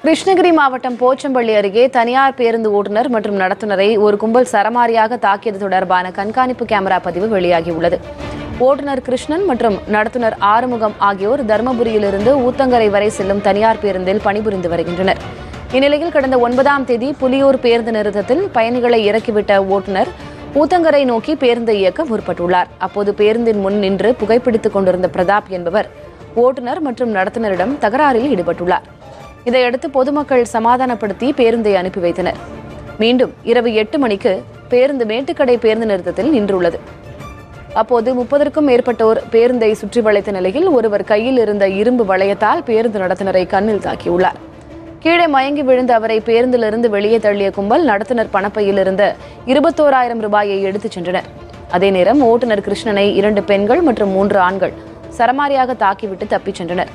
கிருஷ்ணகிரி மாவட்டம் போச்சம்பள்ளி அருகே தனியார் பேருந்து ஓட்டுநர் மற்றும் நடத்துனரை ஒரு கும்பல் சரமாரியாக தாக்கியது தொடர்பான கண்காணிப்பு கேமரா பதிவு வெளியாகியுள்ளது ஓட்டுநர் கிருஷ்ணன் மற்றும் நடத்துனர் ஆறுமுகம் ஆகியோர் தருமபுரியிலிருந்து ஊத்தங்கரை வரை செல்லும் தனியார் பேருந்தில் பணிபுரிந்து வருகின்றனர் இந்நிலையில் கடந்த ஒன்பதாம் தேதி புலியூர் பேருந்து நிறுத்தத்தில் பயணிகளை இறக்கிவிட்ட ஓட்டுநர் ஊத்தங்கரை நோக்கி பேருந்தை இயக்க முற்பட்டுள்ளார் அப்போது பேருந்தின் முன் நின்று புகைப்பிடித்துக் கொண்டிருந்த பிரதாப் என்பவர் ஓட்டுநர் மற்றும் நடத்துனரிடம் தகராறில் ஈடுபட்டுள்ளார் இதையடுத்து பொதுமக்கள் சமாதானப்படுத்தி பேருந்தை அனுப்பி வைத்தனர் மீண்டும் இரவு எட்டு மணிக்கு பேருந்து மேட்டுக்கடை பேருந்து நிறுத்தத்தில் நின்றுள்ளது அப்போது முப்பதற்கும் மேற்பட்டோர் பேருந்தை சுற்றி வளைத்த நிலையில் ஒருவர் கையில் இருந்த இரும்பு வளையத்தால் பேருந்து நடத்துனரை கண்ணில் தாக்கியுள்ளார் கீழே மயங்கி விழுந்த அவரை பேருந்திலிருந்து வெளியே தள்ளிய கும்பல் நடத்துனர் பணப்பையில் இருந்த இருபத்தோராயிரம் ரூபாயை எடுத்துச் சென்றனர் அதே நேரம் ஓட்டுநர் கிருஷ்ணனை இரண்டு பெண்கள் மற்றும் மூன்று ஆண்கள் சரமாரியாக தாக்கிவிட்டு தப்பிச் சென்றனர்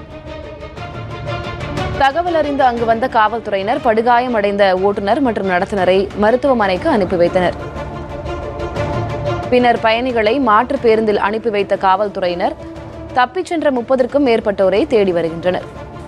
தகவல் அறிந்து அங்கு வந்த காவல்துறையினர் படுகாயம் அடைந்த ஓட்டுநர் மற்றும் நடத்துனரை மருத்துவமனைக்கு அனுப்பி வைத்தனர் பின்னர் பயணிகளை மாற்று பேருந்தில் அனுப்பி வைத்த காவல்துறையினர் தப்பிச் சென்ற முப்பதற்கும் மேற்பட்டோரை தேடி வருகின்றனர்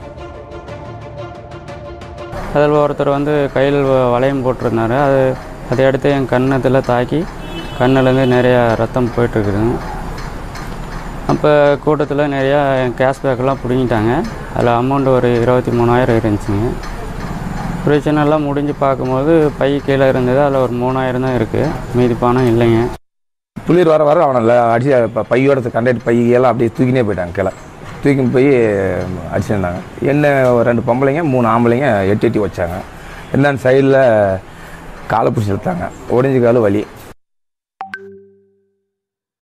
அதில் ஒருத்தர் வந்து கையில் வ- வளையம் போட்டிருந்தாரு அது அதை எடுத்து என் கன்னத்தில் தாக்கி கண்ணுலேருந்து நிறையா ரத்தம் போயிட்டுருக்குதுங்க அப்போ கூட்டத்தில் நிறையா என் கேஷ்பேக்கெல்லாம் பிடுங்கிட்டாங்க அதில் அமௌண்ட் ஒரு இருபத்தி மூணாயிரம் இருந்துச்சுங்க பிரச்சனை எல்லாம் முடிஞ்சு பார்க்கும்போது பை கீழே இருந்தது அதில் ஒரு மூணாயிரம் தான் இருக்குது மீதி பணம் இல்லைங்க புளிர் வர வர அவனை ல- அடிச்சு இப்போ பையோட கண்டக்டர் பையெல்லாம் அப்படியே தூக்கினே போயிட்டாங்க கீழே தூக்கின்னு போய் அடிச்சிருந்தாங்க என்ன ஒரு ரெண்டு பொம்பளைங்க மூணு ஆம்பளைங்க எட்டி எட்டி வச்சாங்க என்னன்னு சைடில் காலை பிடிச்சி இழுத்தாங்க ஒடிஞ்சு கால் வலி